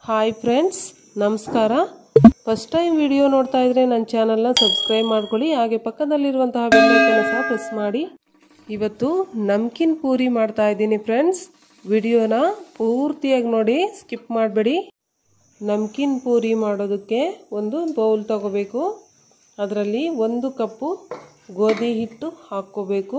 hi friends ನಮಸ್ಕಾರ first time video ನೋಡ್ತಾ ಇದ್ರೆ ನನ್ನ ಚಾನಲ್ನ ಸಬ್ಸ್ಕ್ರೈಬ್ ಮಾಡ್ಕೊಳ್ಳಿ ಹಾಗೆ ಪಕ್ಕದಲ್ಲಿರುವಂತಹ ಬೆಲ್ಲೈಕನ್ನು ಸಹ ಪ್ರೆಸ್ ಮಾಡಿ ಇವತ್ತು ನಮ್ಕಿನ್ ಪೂರಿ ಮಾಡ್ತಾ ಇದ್ದೀನಿ ಫ್ರೆಂಡ್ಸ್ ವಿಡಿಯೋನ ಪೂರ್ತಿಯಾಗಿ ನೋಡಿ ಸ್ಕಿಪ್ ಮಾಡಬೇಡಿ ನಮ್ಕಿನ್ ಪೂರಿ ಮಾಡೋದಕ್ಕೆ ಒಂದು ಬೌಲ್ ತಗೋಬೇಕು ಅದರಲ್ಲಿ ಒಂದು ಕಪ್ಪು ಗೋಧಿ ಹಿಟ್ಟು ಹಾಕ್ಕೋಬೇಕು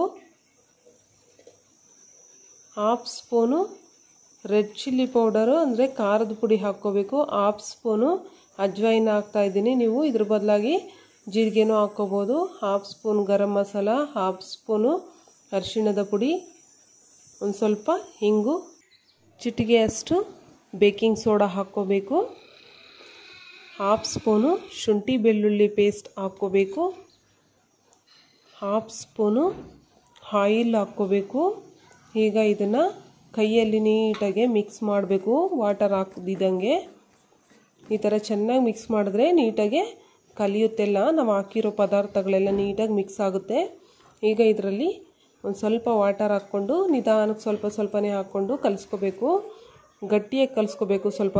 half spoon red chilli powder ಅಂದರೆ ಖಾರದ ಪುಡಿ ಹಾಕ್ಕೋಬೇಕು ಹಾಫ್ ಸ್ಪೂನು ಅಜ್ವೈನ್ ಹಾಕ್ತಾ ಇದ್ದೀನಿ ನೀವು ಇದ್ರ ಬದಲಾಗಿ ಜೀರಿಗೆನೂ ಹಾಕ್ಕೋಬೋದು half spoon garam masala half spoon ಅರಿಶಿಣದ ಪುಡಿ ಒಂದು ಸ್ವಲ್ಪ ಹಿಂಗು ಚಿಟಿಗೆಯಷ್ಟು ಬೇಕಿಂಗ್ ಸೋಡಾ ಹಾಕ್ಕೋಬೇಕು ಹಾಫ್ ಸ್ಪೂನು ಶುಂಠಿ ಬೆಳ್ಳುಳ್ಳಿ ಪೇಸ್ಟ್ ಹಾಕ್ಕೋಬೇಕು ಹಾಫ್ ಸ್ಪೂನು ಆಯಿಲ್ ಹಾಕ್ಕೋಬೇಕು ಈಗ ಇದನ್ನು ಕೈಯಲ್ಲಿ ನೀಟಾಗಿ ಮಿಕ್ಸ್ ಮಾಡಬೇಕು ವಾಟರ್ ಹಾಕ್ದಿದ್ದಂಗೆ ಈ ಥರ ಚೆನ್ನಾಗಿ ಮಿಕ್ಸ್ ಮಾಡಿದ್ರೆ ನೀಟಾಗಿ ಕಲಿಯುತ್ತೆಲ್ಲ ನಾವು ಹಾಕಿರೋ ಪದಾರ್ಥಗಳೆಲ್ಲ ನೀಟಾಗಿ ಮಿಕ್ಸ್ ಆಗುತ್ತೆ ಈಗ ಇದರಲ್ಲಿ ಒಂದು ಸ್ವಲ್ಪ ವಾಟರ್ ಹಾಕ್ಕೊಂಡು ನಿಧಾನಕ್ಕೆ ಸ್ವಲ್ಪ ಸ್ವಲ್ಪನೇ ಹಾಕ್ಕೊಂಡು ಕಲಿಸ್ಕೋಬೇಕು ಗಟ್ಟಿಯಾಗಿ ಕಲಿಸ್ಕೋಬೇಕು ಸ್ವಲ್ಪ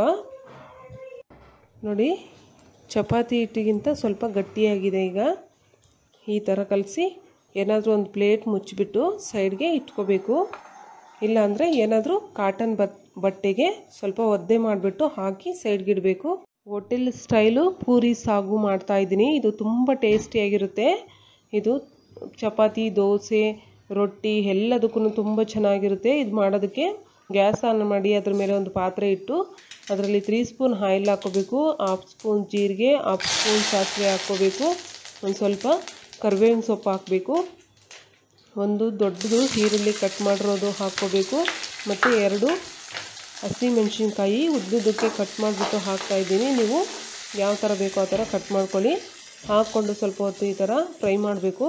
ನೋಡಿ ಚಪಾತಿ ಹಿಟ್ಟಿಗಿಂತ ಸ್ವಲ್ಪ ಗಟ್ಟಿಯಾಗಿದೆ ಈಗ ಈ ಥರ ಕಲಸಿ ಏನಾದರೂ ಒಂದು ಪ್ಲೇಟ್ ಮುಚ್ಚಿಬಿಟ್ಟು ಸೈಡ್ಗೆ ಇಟ್ಕೋಬೇಕು ಇಲ್ಲಾಂದರೆ ಏನಾದರೂ ಕಾಟನ್ ಬಟ್ ಬಟ್ಟೆಗೆ ಸ್ವಲ್ಪ ಒದ್ದೆ ಮಾಡಿಬಿಟ್ಟು ಹಾಕಿ ಸೈಡ್ಗೆ ಇಡಬೇಕು ಹೋಟೆಲ್ ಸ್ಟೈಲು ಪೂರಿ ಸಾಗು ಮಾಡ್ತಾ ಇದ್ದೀನಿ ಇದು ತುಂಬ ಟೇಸ್ಟಿಯಾಗಿರುತ್ತೆ ಇದು ಚಪಾತಿ ದೋಸೆ ರೊಟ್ಟಿ ಎಲ್ಲದಕ್ಕೂ ತುಂಬ ಚೆನ್ನಾಗಿರುತ್ತೆ ಇದು ಮಾಡೋದಕ್ಕೆ ಗ್ಯಾಸ್ ಆನ್ ಮಾಡಿ ಅದ್ರ ಮೇಲೆ ಒಂದು ಪಾತ್ರೆ ಇಟ್ಟು ಅದರಲ್ಲಿ ತ್ರೀ ಸ್ಪೂನ್ ಆಯಿಲ್ ಹಾಕ್ಕೋಬೇಕು ಹಾಫ್ ಸ್ಪೂನ್ ಜೀರಿಗೆ ಹಾಫ್ ಸ್ಪೂನ್ ಸಾಸಿವೆ ಹಾಕ್ಕೋಬೇಕು ಒಂದು ಸ್ವಲ್ಪ ಕರಿಬೇವಿನ ಸೊಪ್ಪು ಹಾಕಬೇಕು ಒಂದು ದೊಡ್ಡದು ಈರುಳ್ಳಿ ಕಟ್ ಮಾಡಿರೋದು ಹಾಕ್ಕೋಬೇಕು ಮತ್ತು ಎರಡು ಹಸಿಮೆಣ್ಸಿನ್ಕಾಯಿ ಉದ್ದುದಕ್ಕೆ ಕಟ್ ಮಾಡಿಬಿಟ್ಟು ಹಾಕ್ತಾಯಿದ್ದೀನಿ ನೀವು ಯಾವ ಥರ ಬೇಕೋ ಆ ಥರ ಕಟ್ ಮಾಡ್ಕೊಳ್ಳಿ ಹಾಕ್ಕೊಂಡು ಸ್ವಲ್ಪ ಹೊತ್ತು ಈ ಥರ ಫ್ರೈ ಮಾಡಬೇಕು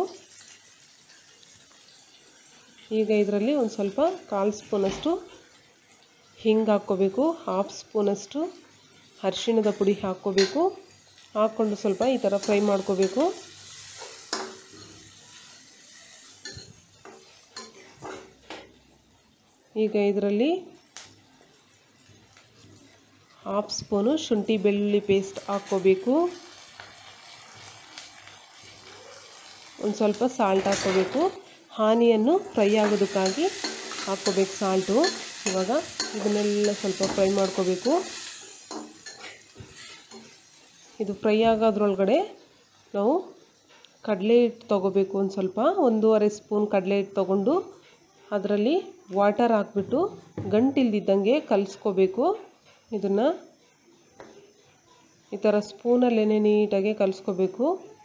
ಈಗ ಇದರಲ್ಲಿ ಒಂದು ಸ್ವಲ್ಪ ಕಾಲು ಸ್ಪೂನಷ್ಟು ಹಿಂಗೆ ಹಾಕ್ಕೋಬೇಕು ಹಾಫ್ ಸ್ಪೂನಷ್ಟು ಅರಿಶಿಣದ ಪುಡಿ ಹಾಕ್ಕೋಬೇಕು ಹಾಕ್ಕೊಂಡು ಸ್ವಲ್ಪ ಈ ಥರ ಫ್ರೈ ಮಾಡ್ಕೋಬೇಕು ಈಗ ಇದರಲ್ಲಿ ಹಾಫ್ ಸ್ಪೂನು ಶುಂಠಿ ಬೆಳ್ಳುಳ್ಳಿ ಪೇಸ್ಟ್ ಹಾಕ್ಕೋಬೇಕು ಒಂದು ಸ್ವಲ್ಪ ಸಾಲ್ಟ್ ಹಾಕ್ಕೋಬೇಕು ಹಾನಿಯನ್ನು ಫ್ರೈ ಆಗೋದಕ್ಕಾಗಿ ಹಾಕ್ಕೋಬೇಕು ಸಾಲ್ಟು ಇವಾಗ ಇದನ್ನೆಲ್ಲ ಸ್ವಲ್ಪ ಫ್ರೈ ಮಾಡ್ಕೋಬೇಕು ಇದು ಫ್ರೈ ಆಗೋದ್ರೊಳಗಡೆ ನಾವು ಕಡಲೆ ಹಿಟ್ಟು ತೊಗೋಬೇಕು ಒಂದು ಸ್ವಲ್ಪ ಒಂದೂವರೆ ಸ್ಪೂನ್ ಕಡಲೆ ಹಿಟ್ಟು ತೊಗೊಂಡು ಅದರಲ್ಲಿ ವಾಟರ್ ಹಾಕ್ಬಿಟ್ಟು ಗಂಟಿಲ್ದಿದ್ದಂಗೆ ಕಲಿಸ್ಕೋಬೇಕು ಇದನ್ನು ಈ ಥರ ಸ್ಪೂನಲ್ಲೇ ನೀಟಾಗಿ ಕಲಿಸ್ಕೋಬೇಕು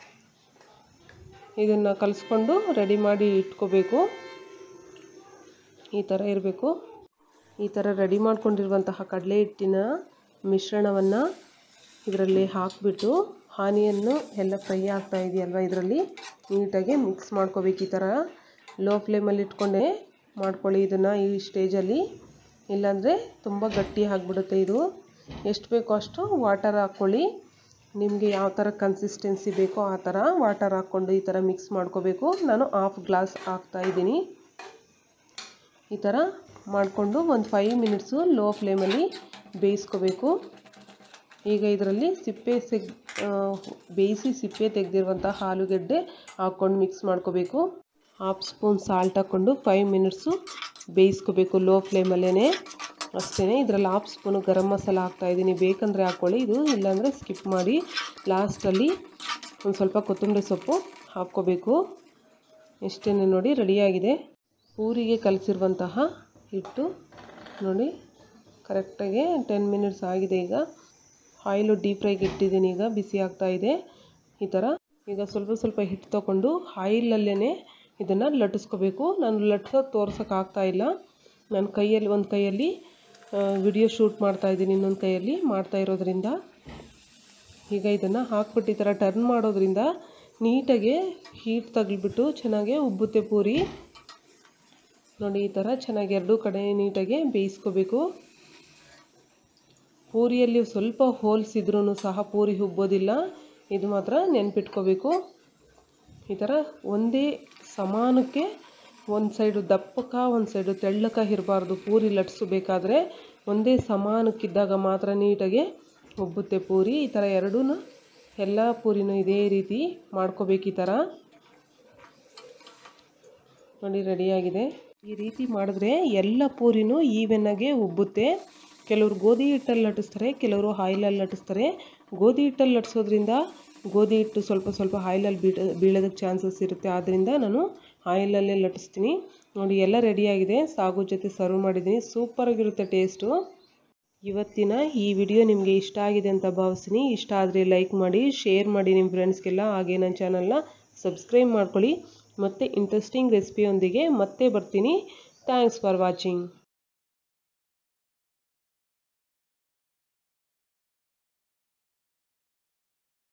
ಇದನ್ನು ಕಲಿಸ್ಕೊಂಡು ರೆಡಿ ಮಾಡಿ ಇಟ್ಕೋಬೇಕು ಈ ಥರ ಇರಬೇಕು ಈ ಥರ ರೆಡಿ ಮಾಡ್ಕೊಂಡಿರುವಂತಹ ಕಡಲೆ ಹಿಟ್ಟಿನ ಮಿಶ್ರಣವನ್ನು ಇದರಲ್ಲಿ ಹಾಕಿಬಿಟ್ಟು ಹಾನಿಯನ್ನು ಎಲ್ಲ ಫ್ರೈ ಆಗ್ತಾ ಇದೆಯಲ್ವ ಇದರಲ್ಲಿ ನೀಟಾಗಿ ಮಿಕ್ಸ್ ಮಾಡ್ಕೋಬೇಕು ಈ ಥರ ಲೋ ಫ್ಲೇಮಲ್ಲಿ ಇಟ್ಕೊಂಡೇ ಮಾಡ್ಕೊಳ್ಳಿ ಇದನ್ನು ಈ ಸ್ಟೇಜಲ್ಲಿ ಇಲ್ಲಾಂದರೆ ತುಂಬ ಗಟ್ಟಿ ಆಗಿಬಿಡುತ್ತೆ ಇದು ಎಷ್ಟು ಬೇಕೋ ಅಷ್ಟು ವಾಟರ್ ಹಾಕ್ಕೊಳ್ಳಿ ನಿಮಗೆ ಯಾವ ಥರ ಕನ್ಸಿಸ್ಟೆನ್ಸಿ ಬೇಕೋ ಆ ಥರ ವಾಟರ್ ಹಾಕ್ಕೊಂಡು ಈ ಥರ ಮಿಕ್ಸ್ ಮಾಡ್ಕೋಬೇಕು ನಾನು ಹಾಫ್ ಗ್ಲಾಸ್ ಹಾಕ್ತಾಯಿದ್ದೀನಿ ಈ ಥರ ಮಾಡಿಕೊಂಡು ಒಂದು ಫೈವ್ ಮಿನಿಟ್ಸು ಲೋ ಫ್ಲೇಮಲ್ಲಿ ಬೇಯಿಸ್ಕೋಬೇಕು ಈಗ ಇದರಲ್ಲಿ ಸಿಪ್ಪೆ ಸಿಗ್ ಬೇಯಿಸಿ ಸಿಪ್ಪೆ ತೆಗೆದಿರುವಂಥ ಆಲೂಗೆಡ್ಡೆ ಹಾಕ್ಕೊಂಡು ಮಿಕ್ಸ್ ಮಾಡ್ಕೋಬೇಕು ಹಾಫ್ ಸ್ಪೂನ್ ಸಾಲ್ಟ್ ಹಾಕ್ಕೊಂಡು ಫೈವ್ ಮಿನಿಟ್ಸು ಬೇಯಿಸ್ಕೋಬೇಕು ಲೋ ಫ್ಲೇಮಲ್ಲೇ ಅಷ್ಟೇ ಇದರಲ್ಲಿ ಹಾಫ್ ಸ್ಪೂನು ಗರಂ ಮಸಾಲ ಹಾಕ್ತಾಯಿದ್ದೀನಿ ಬೇಕಂದರೆ ಹಾಕ್ಕೊಳ್ಳಿ ಇದು ಇಲ್ಲಾಂದರೆ ಸ್ಕಿಪ್ ಮಾಡಿ ಲಾಸ್ಟಲ್ಲಿ ಒಂದು ಸ್ವಲ್ಪ ಕೊತ್ತಂಬರಿ ಸೊಪ್ಪು ಹಾಕ್ಕೋಬೇಕು ಇಷ್ಟೇ ನೋಡಿ ರೆಡಿಯಾಗಿದೆ ಪೂರಿಗೆ ಕಲಸಿರುವಂತಹ ಹಿಟ್ಟು ನೋಡಿ ಕರೆಕ್ಟಾಗಿ ಟೆನ್ ಮಿನಿಟ್ಸ್ ಆಗಿದೆ ಈಗ ಆಯಿಲು ಡೀಪ್ ಫ್ರೈಗೆ ಇಟ್ಟಿದ್ದೀನಿ ಈಗ ಬಿಸಿ ಆಗ್ತಾ ಇದೆ ಈ ಥರ ಈಗ ಸ್ವಲ್ಪ ಸ್ವಲ್ಪ ಹಿಟ್ಟು ತೊಗೊಂಡು ಆಯಿಲಲ್ಲೇ ಇದನ್ನು ಲಟ್ಟಿಸ್ಕೋಬೇಕು ನಾನು ಲಟ್ಸೋದು ತೋರ್ಸೋಕೆ ಆಗ್ತಾ ಇಲ್ಲ ನನ್ನ ಕೈಯಲ್ಲಿ ಒಂದು ಕೈಯಲ್ಲಿ ವಿಡಿಯೋ ಶೂಟ್ ಮಾಡ್ತಾಯಿದ್ದೀನಿ ಇನ್ನೊಂದು ಕೈಯಲ್ಲಿ ಮಾಡ್ತಾ ಇರೋದ್ರಿಂದ ಈಗ ಇದನ್ನು ಹಾಕ್ಬಿಟ್ಟು ಈ ಥರ ಟರ್ನ್ ಮಾಡೋದ್ರಿಂದ ನೀಟಾಗಿ ಹೀಟ್ ತಗಲ್ಬಿಟ್ಟು ಚೆನ್ನಾಗಿ ಉಬ್ಬುತ್ತೆ ಪೂರಿ ನೋಡಿ ಈ ಥರ ಚೆನ್ನಾಗಿ ಎರಡೂ ಕಡೆ ನೀಟಾಗಿ ಬೇಯಿಸ್ಕೋಬೇಕು ಪೂರಿಯಲ್ಲಿ ಸ್ವಲ್ಪ ಹೋಲ್ಸಿದ್ರೂ ಸಹ ಪೂರಿ ಉಬ್ಬೋದಿಲ್ಲ ಇದು ಮಾತ್ರ ನೆನ್ಪಿಟ್ಕೋಬೇಕು ಈ ಥರ ಒಂದೇ ಸಮಾನಕ್ಕೆ ಒಂದು ಸೈಡು ದಪ್ಪಕ ಒಂದು ಸೈಡು ತೆಳ್ಳಕ ಇರಬಾರ್ದು ಪೂರಿ ಲಟ್ಸಬೇಕಾದ್ರೆ ಒಂದೇ ಸಮಾನಕ್ಕಿದ್ದಾಗ ಮಾತ್ರ ನೀಟಾಗಿ ಉಬ್ಬುತ್ತೆ ಪೂರಿ ಈ ಥರ ಎರಡೂ ಎಲ್ಲ ಪೂರಿನೂ ಇದೇ ರೀತಿ ಮಾಡ್ಕೋಬೇಕು ಈ ಥರ ನೋಡಿ ರೆಡಿಯಾಗಿದೆ ಈ ರೀತಿ ಮಾಡಿದ್ರೆ ಎಲ್ಲ ಪೂರಿನೂ ಈವೆನ್ನಾಗೆ ಉಬ್ಬುತ್ತೆ ಕೆಲವರು ಗೋಧಿ ಹಿಟ್ಟಲ್ಲಿ ಲಟ್ಟಿಸ್ತಾರೆ ಕೆಲವರು ಆಯಿಲಲ್ಲಿ ಲಟ್ಟಿಸ್ತಾರೆ ಗೋಧಿ ಹಿಟ್ಟಲ್ಲಿ ಲಟ್ಟಿಸೋದ್ರಿಂದ ಗೋಧಿ ಹಿಟ್ಟು ಸ್ವಲ್ಪ ಸ್ವಲ್ಪ ಆಯಿಲಲ್ಲಿ ಬೀಳ ಬೀಳೋದಕ್ಕೆ ಚಾನ್ಸಸ್ ಇರುತ್ತೆ ಆದ್ದರಿಂದ ನಾನು ಆಯಿಲಲ್ಲೇ ಲಟ್ಟಿಸ್ತೀನಿ ನೋಡಿ ಎಲ್ಲ ರೆಡಿಯಾಗಿದೆ ಸಾಗು ಜೊತೆ ಸರ್ವ್ ಮಾಡಿದ್ದೀನಿ ಸೂಪರಾಗಿರುತ್ತೆ ಟೇಸ್ಟು ಇವತ್ತಿನ ಈ ವಿಡಿಯೋ ನಿಮಗೆ ಇಷ್ಟ ಆಗಿದೆ ಅಂತ ಭಾವಿಸ್ತೀನಿ ಇಷ್ಟ ಆದರೆ ಲೈಕ್ ಮಾಡಿ ಶೇರ್ ಮಾಡಿ ನಿಮ್ಮ ಫ್ರೆಂಡ್ಸ್ಗೆಲ್ಲ ಹಾಗೆ ನನ್ನ ಚಾನಲ್ನ ಸಬ್ಸ್ಕ್ರೈಬ್ ಮಾಡ್ಕೊಳ್ಳಿ ಮತ್ತು ಇಂಟ್ರೆಸ್ಟಿಂಗ್ ರೆಸಿಪಿಯೊಂದಿಗೆ ಮತ್ತೆ ಬರ್ತೀನಿ ಥ್ಯಾಂಕ್ಸ್ ಫಾರ್ ವಾಚಿಂಗ್